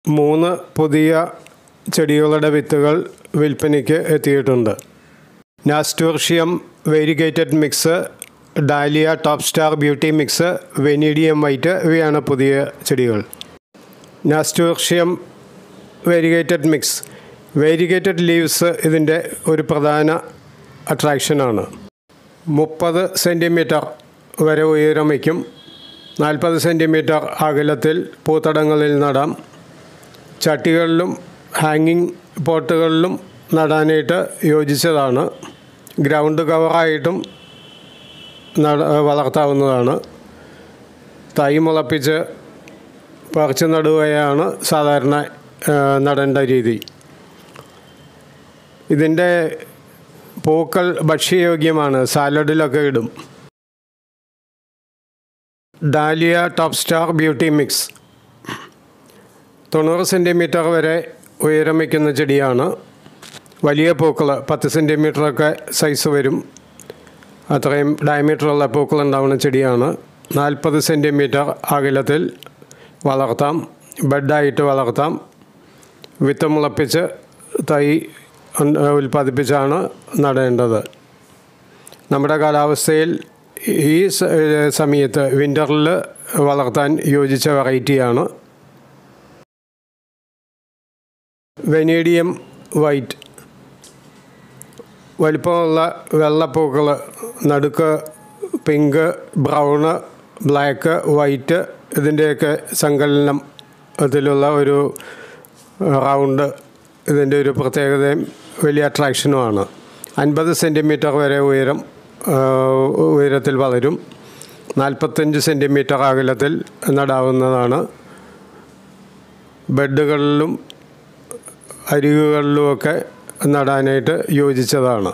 മൂന്ന് പുതിയ ചെടികളുടെ വിത്തുകൾ വിൽപ്പനയ്ക്ക് എത്തിയിട്ടുണ്ട് nasturtium variegated mix dahlia top star beauty mix venidium white ഇവയാണ് പുതിയ ചെടികൾ nasturtium variegated mix variegated leaves ഇതിൻ്റെ ഒരു പ്രധാന അട്രാക്ഷനാണ് മുപ്പത് സെൻറ്റിമീറ്റർ വരെ ഉയരം വയ്ക്കും നാൽപ്പത് സെൻറ്റിമീറ്റർ അകലത്തിൽ പൂത്തടങ്ങളിൽ നടാം ചട്ടികളിലും ഹാങ്ങിങ് പോട്ടുകളിലും നടാനായിട്ട് യോജിച്ചതാണ് ഗ്രൗണ്ട് കവറായിട്ടും നട വളർത്താവുന്നതാണ് തൈ മുളപ്പിച്ച് പറിച്ച് നടുകയാണ് സാധാരണ ആ, നടേണ്ട രീതി ഇതിൻ്റെ പൂക്കൾ ഭക്ഷ്യയോഗ്യമാണ് സാലഡിലൊക്കെ ഇടും dahlia top star beauty mix തൊണ്ണൂറ് സെൻറ്റിമീറ്റർ വരെ ഉയരം വയ്ക്കുന്ന ചെടിയാണ് വലിയ പൂക്കൾ പത്ത് സെൻറ്റിമീറ്ററൊക്കെ സൈസ് വരും അത്രയും ഡയമീറ്ററുള്ള പൂക്കൾ ഉണ്ടാവുന്ന ചെടിയാണ് നാൽപ്പത് സെൻറ്റിമീറ്റർ അകലത്തിൽ വളർത്താം ബെഡായിട്ട് വളർത്താം വിത്ത് മുളപ്പിച്ച് തൈ ഉൺ- ഉൽപ്പാദിപ്പിച്ചാണ് നടേണ്ടത് നമ്മുടെ കാലാവസ്ഥയിൽ ഈ സ- ഏഹ് സമയത്ത് വിൻ്ററിൽ വളർത്താൻ യോജിച്ച വെറൈറ്റിയാണ് വെനീഡിയം വൈറ്റ് വലിപ്പമുള്ള വെള്ളപ്പൂക്കൾ നടുക്ക് പിങ്ക് ബ്രൗണ് ബ്ലാക്ക് വൈറ്റ് ഇതിൻ്റെയൊക്കെ സങ്കലനം അതിലുള്ള ഒരു റൗണ്ട് ഇതിൻ്റെ ഒരു പ്രത്യേകതയും വലിയ അട്രാക്ഷനുമാണ് അൻപത് സെൻറ്റിമീറ്റർ വരെ ഉയരം ആ, ഉയരത്തിൽ വളരും നാൽപ്പത്തഞ്ച് സെൻറ്റിമീറ്റർ അകലത്തിൽ നടാവുന്നതാണ് ബെഡുകളിലും അരികുകളിലുമൊക്കെ നടാനായിട്ട് യോജിച്ചതാണ്